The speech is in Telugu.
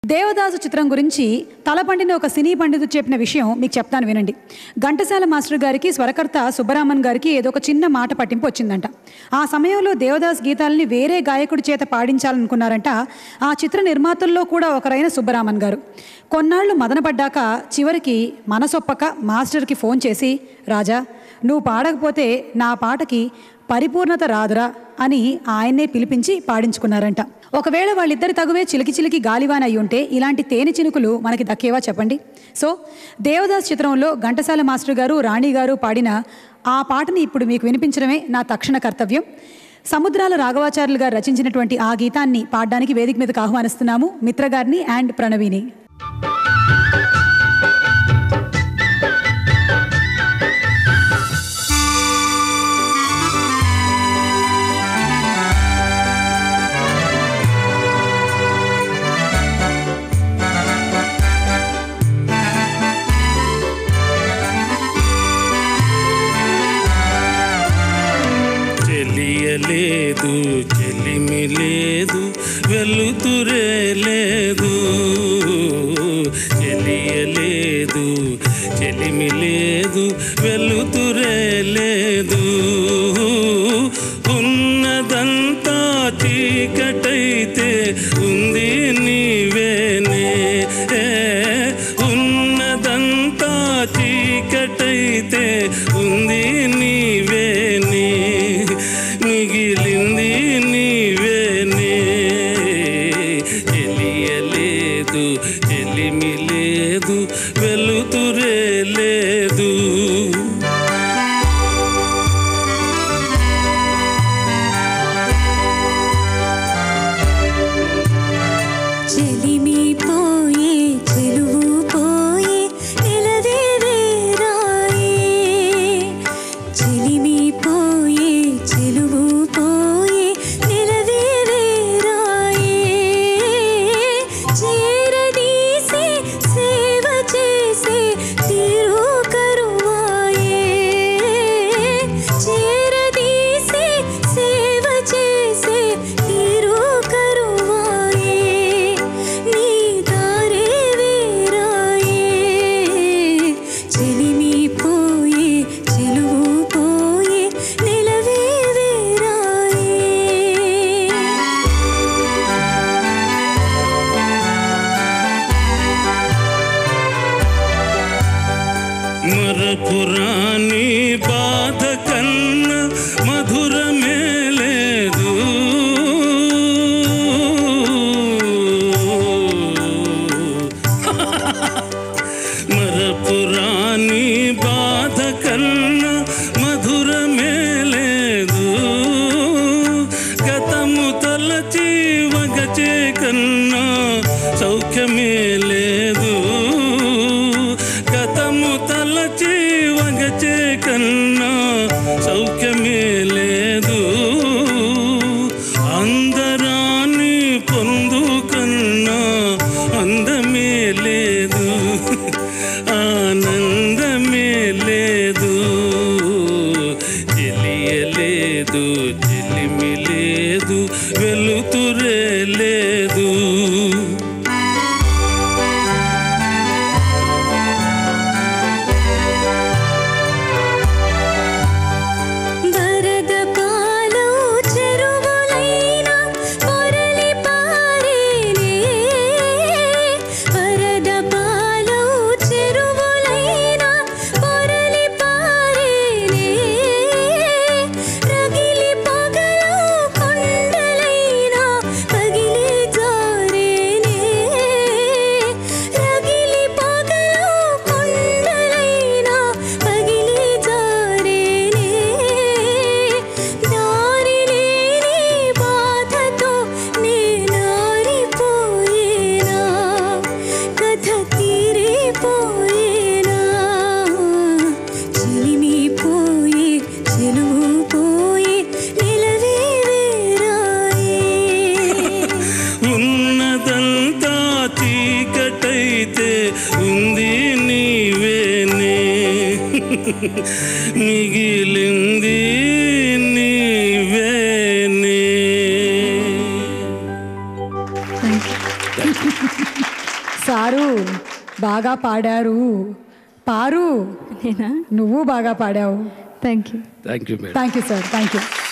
దేవదాసు చిత్రం గురించి తలపండిన ఒక సినీ పండితుడు చెప్పిన విషయం మీకు చెప్తాను వినండి ఘంటసాల మాస్టర్ గారికి స్వరకర్త సుబ్బరామన్ గారికి ఏదో ఒక చిన్న మాట పట్టింపు వచ్చిందంట ఆ సమయంలో దేవదాస్ గీతాలని వేరే గాయకుడి చేత పాడించాలనుకున్నారంట ఆ చిత్ర నిర్మాతల్లో కూడా ఒకరైన సుబ్బరామన్ గారు కొన్నాళ్ళు మదనపడ్డాక చివరికి మనసొప్పక మాస్టర్కి ఫోన్ చేసి రాజా నువ్వు పాడకపోతే నా పాటకి పరిపూర్ణత రాదురా అని ఆయన్నే పిలిపించి పాడించుకున్నారంట ఒకవేళ వాళ్ళిద్దరి తగువే చిలికి చిలికి గాలివాన్ అయి ఉంటే ఇలాంటి తేనె చినుకులు మనకి దక్కేవా చెప్పండి సో దేవదాస్ చిత్రంలో ఘంటసాల మాస్టర్ గారు రాణి గారు పాడిన ఆ పాటని ఇప్పుడు మీకు వినిపించడమే నా తక్షణ కర్తవ్యం సముద్రాల రాఘవాచార్యులు గారు రచించినటువంటి ఆ గీతాన్ని పాడడానికి వేదిక మీదకి ఆహ్వానిస్తున్నాము మిత్ర గారిని అండ్ ప్రణవిని చెలియలేదు చెలిమి లేదు వెలుతురే లేదు చెలియలేదు చెలిమి లేదు వెలుతురే లేదు ఉన్నదంతా చీకటైతే ఉంది నీవేనే ఉన్నదంతా చీకటైతే ఉంది నీవేనే మిగిలింది నీవేనే తెలియలేదు తెలిమి లేదు వెలుతురే లేదు చెలిమి పోయే చెలువు పోయే నిలవే వేరాయే చెలిమి పోయే చెలువు పోయే నిలవే వేరాయే చేరదీసే సేవ చేసే తీరు కరువాయే చేరదీసే సేవ చేసే తీరు కరువాయే నీ దారే వేరాయే చెలిమి పోయే చెలువు పోయే నిలవే వేరాయే మరపురాని బాధ కన్న మధురమే లేదు మరపురాని బాధ కన్న మధురమే లేదు గతము తలచి వగచే కన్నా సౌఖ్యమే లేదు గతము తలచి వగచే కన్నా సౌఖ్యమే లేదు అందరాన్ని పొందు కన్నా అందమే లేదు ఆనందమే లేదు తెలియలేదు చెలిమి లేదు వెలుతురే లేదు వరద పాలు చెరువులైనా పొరలి పారేనే వరద పాలు చెరువులైనా పొరలి పారేనే రగిలి పగలు కొండలైనా పగిలి జారేనే రగిలి పగలు కొండలైనా పగిలి జారేనే దారి లేని బాధతో నేనారిపోయేనా కథ తీరిపోయేనా చిలిమి పోయే చెలువు పోయే నిలవే వేరాయే ఉన్నదంతా చీకటైతే ఉంది నీవేనే మిగిలింది నీవేనే థ్యాంక్ యూ సారు బాగా పాడారు పారు నేనా నువ్వు బాగా పాడావు thank you thank you madam thank you sir thank you